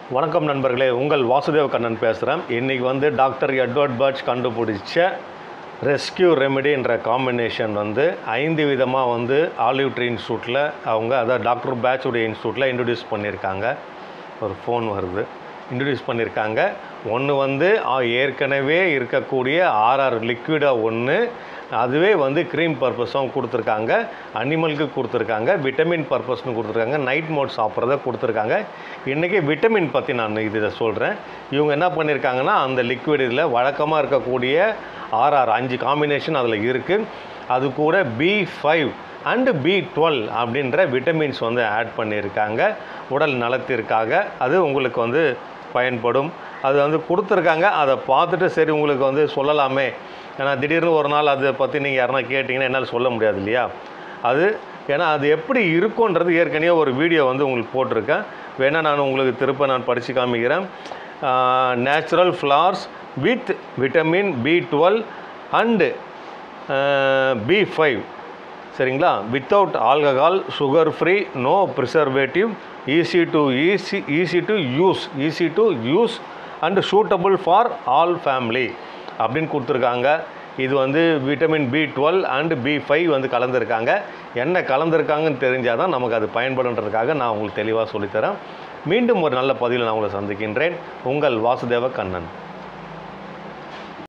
வணக்கம் நண்பர்களே உங்கள் வாசுதேவ கண்ணன் பேசுகிறேன் இன்றைக்கி வந்து டாக்டர் எட்வர்ட் பர்ச் கண்டுபிடிச்ச ரெஸ்கியூ ரெமெடின்ற காம்பினேஷன் வந்து ஐந்து விதமாக வந்து ஆலிவ் ட்ரீ இன்ஸ்டியூட்டில் அவங்க அதாவது டாக்டர் பேட்சுடைய இன்ஸ்டியூட்டில் இன்ட்ரடியூஸ் பண்ணியிருக்காங்க ஒரு ஃபோன் வருது இன்ட்ரடியூஸ் பண்ணியிருக்காங்க ஒன்று வந்து ஆ, ஏற்கனவே இருக்கக்கூடிய ஆர்ஆர் லிக்விடாக ஒன்று அதுவே வந்து க்ரீம் பர்பஸும் கொடுத்துருக்காங்க அனிமலுக்கு கொடுத்துருக்காங்க விட்டமின் பர்பஸ்னு கொடுத்துருக்காங்க நைட் மோட் சாப்பிட்றத கொடுத்துருக்காங்க இன்றைக்கி விட்டமின் பற்றி நான் இதை சொல்கிறேன் இவங்க என்ன பண்ணியிருக்காங்கன்னா அந்த லிக்விட் இதில் வழக்கமாக இருக்கக்கூடிய ஆர்ஆர் அஞ்சு காம்பினேஷன் அதில் இருக்குது அது கூட B five and B twelve அப்படின்ற விட்டமின்ஸ் வந்து ஆட் பண்ணியிருக்காங்க உடல் நலத்திற்காக அது உங்களுக்கு வந்து பயன்படும் அது வந்து கொடுத்துருக்காங்க அதை பார்த்துட்டு சரி உங்களுக்கு வந்து சொல்லலாமே ஏன்னா திடீர்னு ஒரு நாள் அதை பற்றி நீங்கள் யாருனா கேட்டிங்கன்னா என்னால் சொல்ல முடியாது இல்லையா அது ஏன்னா அது எப்படி இருக்குன்றது ஏற்கனவே ஒரு வீடியோ வந்து உங்களுக்கு போட்டிருக்கேன் வேணால் நான் உங்களுக்கு திருப்ப நான் படித்து காமிக்கிறேன் natural flavours with vitamin B twelve and B five சரிங்களா without alcohol sugar free no preservative easy to easy easy to use easy to use and suitable for all family அப்படின்னு கொடுத்துருக்காங்க இது வந்து vitamin B twelve and B five வந்து கலந்துருக்காங்க என்ன கலந்துருக்காங்கன்னு தெரிஞ்சால் தான் நமக்கு அது பயன்படுன்றதுக்காக நான் உங்களுக்கு தெளிவாக சொல்லித்தரேன் மீண்டும் ஒரு நல்ல பதிவில் நான் உங்களை சந்திக்கின்றேன் உங்கள் வாசுதேவ கண்ணன்